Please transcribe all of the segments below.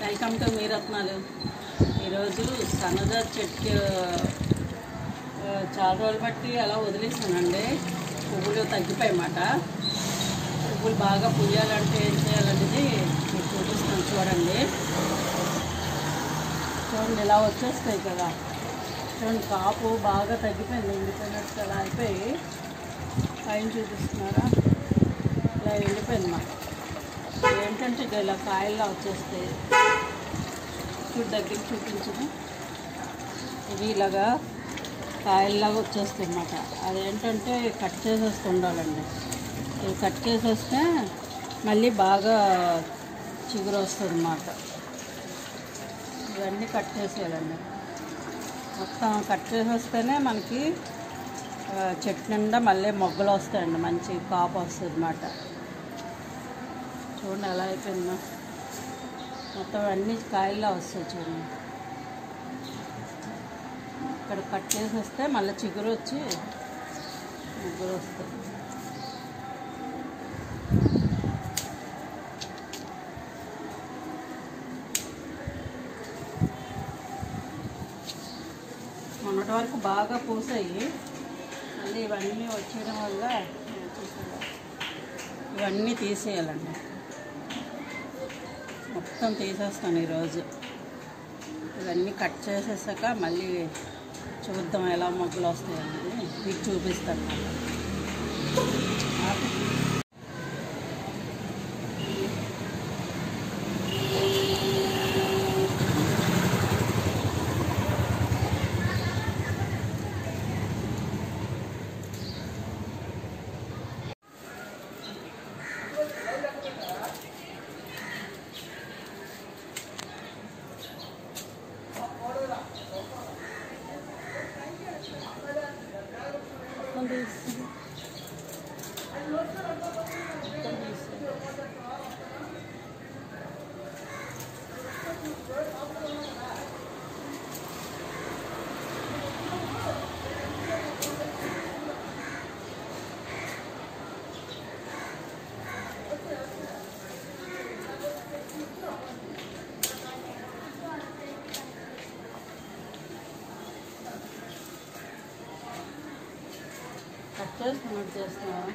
Welcome to me రత్నాలు ఈరోజు సన్నజాతి చెట్టు ఆ, చాలా రోజులు బట్టి అలా వదిలేసానండి పువ్వులు తగ్గిపోయాయన్నమాట పువ్వులు బాగా పుయ్యాలంటే ఏం చేయాలనేది మీకు చూపిస్తాను చూడండి చూడండి ఇలా వచ్చేస్తాయి కదా చూడండి కాపు బాగా తగ్గిపోయింది ఎండిపోయినట్టు అలా అయిపోయి పైన చూపిస్తున్నారా ఇలా ఎండిపోయింది మాకు ఏంటంటే ఇక ఇలా కాయల్లా వచ్చేస్తాయి చూడు దగ్గరికి చూపించదు ఇవి ఇలాగా కాయల్లాగా వచ్చేస్తాయి అన్నమాట అదేంటంటే కట్ చేసేస్తూ ఉండాలండి ఇవి కట్ చేసేస్తే మళ్ళీ బాగా చిగురు వస్తుంది అన్నమాట ఇవన్నీ కట్ చేసేయాలండి మొత్తం కట్ చేసేస్తేనే మనకి ఆ, చెట్టు నిండా మళ్ళీ మొగ్గలు వస్తాయండి మంచి కాపు వస్తుంది అన్నమాట చూడండి ఎలా అయిపోయిందో మొత్తం అన్ని కాయల్లో వస్తాయి చూడండి ఇక్కడ కట్ చేసేస్తే మళ్ళీ చిగురు వచ్చి ముగ్గురు వస్తాయి మొన్నటి వరకు బాగా పూసాయి మళ్ళీ ఇవన్నీ వచ్చేయడం వల్ల చూసారా? ఇవన్నీ తీసేయాలండి మొత్తం తీసేస్తాను ఈరోజు ఇవన్నీ కట్ చేసేసాక మళ్ళీ చూద్దాం ఎలా మొగ్గలు వస్తాయి అనేది మీకు చూపిస్తాను ఆపు. మొత్తం తీసి- మొత్తం తీసి. కట్ చేసుకున్నట్టు చేస్తున్నావా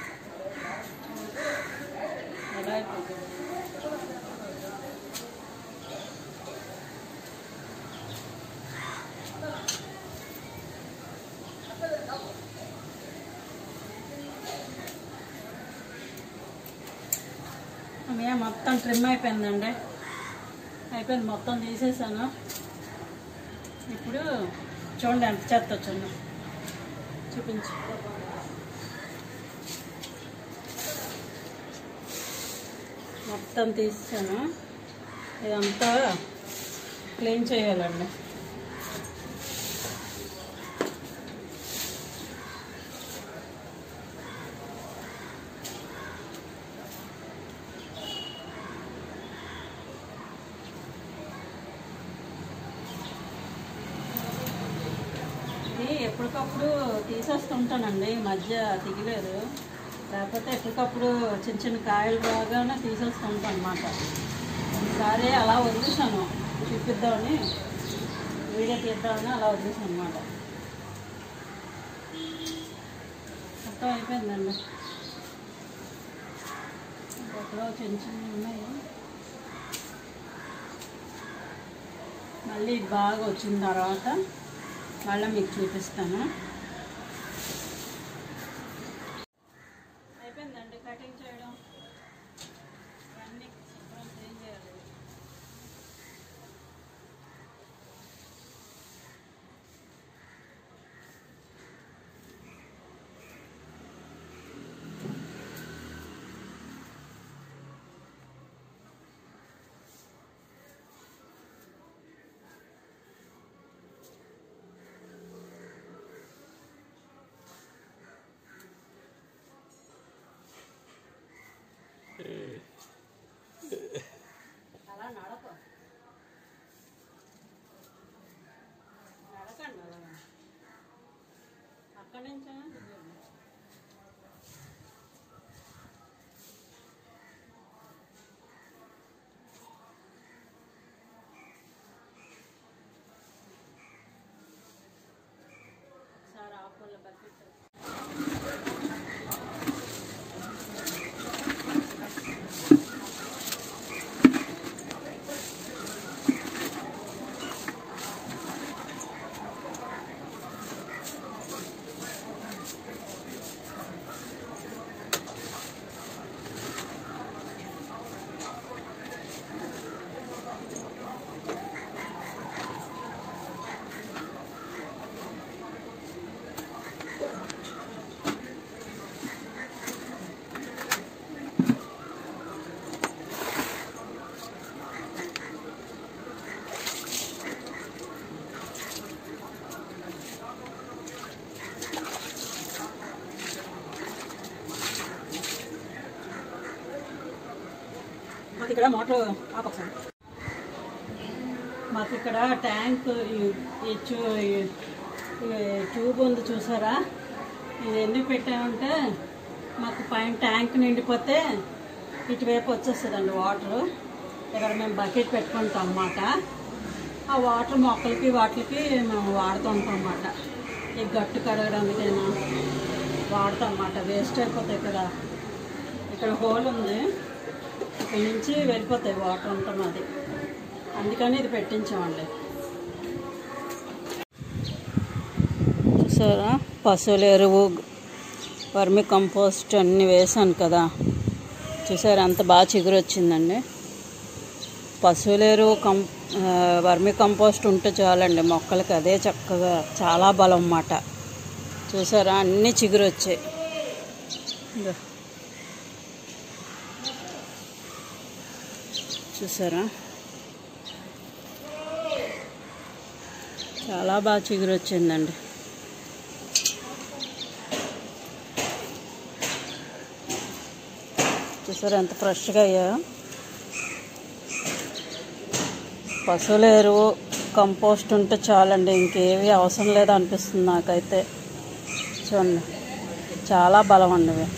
ఎలా అయిపోతుంది అమ్మయ్య మొత్తం ట్రిమ్ అయిపోయిందండి అయిపోయింది మొత్తం తీసేసాను ఇప్పుడు చూడండి ఎంత చెత్త వచ్చిందో చూపించు మొత్తం తీసాను ఇదంతా క్లీన్ చేయాలండి ఇది ఎప్పటికప్పుడు తీసేస్తుంటానండి ఈ మధ్య దిగలేదు లేకపోతే ఎప్పటికప్పుడు చిన్న చిన్న కాయలు రాగానే తీసేస్తుంటాను అనమాట ఈసారి అలా వదిలేసాను చూపిద్దామని వీడియో తీద్దామని అలా వదిలేసాను అనమాట మొత్తం అయిపోయిందండి ఎక్కడో చిన్న చిన్న ఉన్నాయి మళ్ళీ ఇది బాగా వచ్చిన తర్వాత మళ్ళీ మీకు చూపిస్తాను అయిపోయిందండి కటింగ్ చేయడం ఇవన్నీ శుభ్రం క్లీన్ చేయాలి ఇక్కడ మోటార్ ఆపొకసారి మాకు ఇక్కడ ట్యాంక్ ఈ- ఈ చూ- ఈ- ఈ ట్యూబ్ ఉంది చూసారా ఇది ఎందుకు పెట్టామంటే మాకు పైన ట్యాంక్ నిండిపోతే ఇటువైపు వచ్చేస్తుందండి వాటర్ ఇక్కడ మేము బకెట్ పెట్టుకుంటాం అన్నమాట ఆ వాటర్ మొక్కలకి వాటికి మేము వాడుతుంటాం అన్నమాట ఈ గట్టు కడగడానికైనా వాడతాం అన్నమాట వేస్ట్ అయిపోతాయి కదా ఇక్కడ హోల్ ఉంది ఇక్కడ నుంచి వెళ్ళిపోతాయి వాటర్ అంతా మాది అందుకని ఇది పెట్టించామండి చూసారా పశువుల ఎరువు వర్మి కంపోస్ట్ అన్నీ వేసాను కదా చూసారా అంత బాగా చిగురు వచ్చిందండి పశువుల ఎరువు కం ఆ, వర్మి కంపోస్ట్ ఉంటే చాలండి మొక్కలకి అదే చక్కగా చాలా బలం అన్నమాట చూసారా అన్నీ చిగురు వచ్చాయి ఇదో. చూసారా చాలా బాగా చిగురు వచ్చిందండి చూసారా ఎంత ఫ్రెష్గా అయ్యాయో పశువుల ఎరువు కంపోస్ట్ ఉంటే చాలండి ఇంకేవి అవసరం లేదు అనిపిస్తుంది నాకైతే చూడండి చాలా బలం అండి ఇవి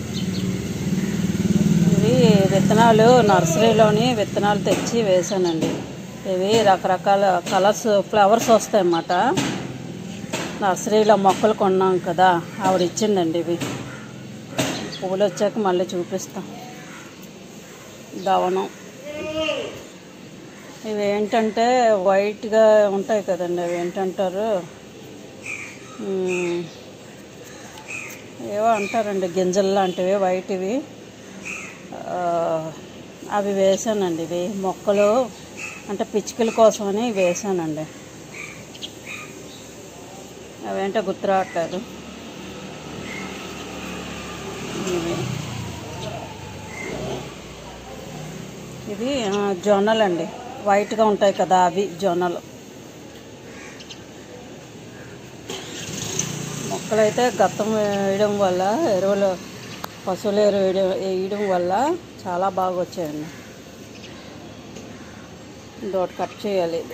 ఇవి విత్తనాలు నర్సరీలోని విత్తనాలు తెచ్చి వేసానండి ఇవి రకరకాల కలర్స్ ఫ్లవర్స్ వస్తాయి అన్నమాట నర్సరీలో మొక్కలు కొన్నాం కదా ఆవిడ ఇచ్చిందండి ఇవి పువ్వులు వచ్చాక మళ్ళీ చూపిస్తాం దవనం ఇవి ఏంటంటే వైట్గా ఉంటాయి కదండి అవి ఏంటంటారు మ్మ్. ఏవో అంటారండి గింజలు లాంటివి వైట్ ఇవి ఆ, అవి వేసానండి ఇవి మొక్కలు అంటే పిచ్చుకల కోసమని వేసానండి అవేంటో గుర్తు రావట్లేదు ఇవి ఇవి ఆ, జొన్నలు అండి వైట్గా ఉంటాయి కదా అవి జొన్నలు మొక్కలైతే గత్తం వేయడం వల్ల ఎరువులు పశువుల ఎరువు వేయడం వేయడం వల్ల చాలా బాగా వచ్చాయండి ఇంకోటి కట్ చేయాలి ఇది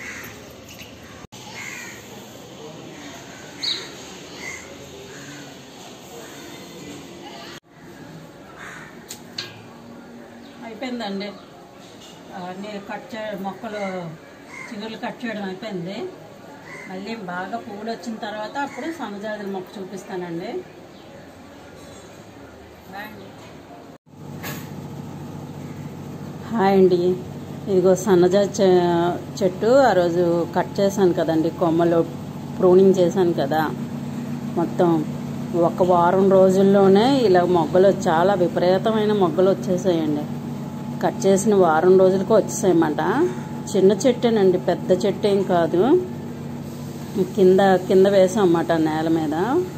అయిపోయిందండి అన్నీ కట్ చే మొక్కలు చిగుర్లు కట్ చేయడం అయిపోయింది మళ్ళీ బాగా పువ్వులు వచ్చిన తర్వాత అప్పుడు సన్నజాజుల మొక్క చూపిస్తానండి బాయ్ హాయ్ అండి ఇదిగో సన్నజాజి చె- చెట్టు ఆ రోజు కట్ చేశాను కదండి కొమ్మలు ప్రూనింగ్ చేశాను కదా మొత్తం ఒక వారం రోజుల్లోనే ఇలా మొగ్గలు చాలా విపరీతమైన మొగ్గలు వచ్చేసాయండి కట్ చేసిన వారం రోజులకు వచ్చేసాయన్నమాట చిన్న చెట్టేనండి పెద్ద చెట్టు ఏం కాదు కింద కింద వేసాం అన్నమాట నేల మీద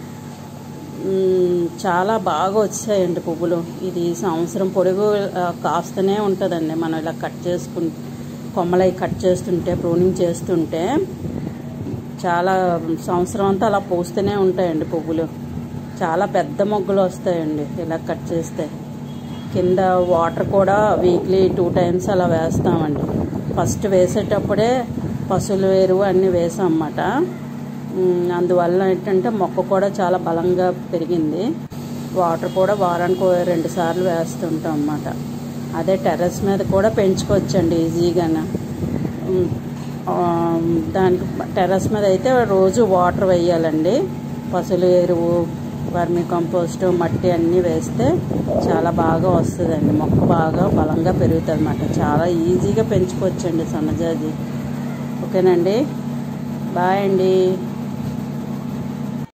మ్మ్, చాలా బాగా వచ్చాయండి పువ్వులు ఇది సంవత్సరం పొడుగు ఆ, కాస్తూనే ఉంటుందండి మనం ఇలా కట్ చేసుకు కొమ్మలై కట్ చేస్తుంటే ప్రూనింగ్ చేస్తుంటే చాలా సంవత్సరం అంతా అలా పూస్తూనే ఉంటాయండి పువ్వులు చాలా పెద్ద మొగ్గలు వస్తాయండి ఇలా కట్ చేస్తే కింద వాటర్ కూడా వీక్లీ టూ టైమ్స్ అలా వేస్తామండి ఫస్ట్ వేసేటప్పుడే పశువుల ఎరువు అన్నీ వేసాం అన్నమాట ఉమ్, అందువల్ల ఏంటంటే మొక్క కూడా చాలా బలంగా పెరిగింది వాటర్ కూడా వారానికి ఓ రెండు సార్లు వేస్తుంటాం అన్నమాట అదే టెర్రస్ మీద కూడా పెంచుకోవచ్చండి ఈజీగానే ఉమ్, ఆ, దానికి టెర్రస్ మీద అయితే రోజు వాటర్ వేయాలండి పశువుల ఎరువు వర్మి కంపోస్ట్ మట్టి అన్నీ వేస్తే చాలా బాగా వస్తుందండి మొక్క బాగా బలంగా పెరుగుతుంది అన్నమాట చాలా ఈజీగా పెంచుకోవచ్చండి సన్నజాజి ఓకేనండి బాయ్ అండి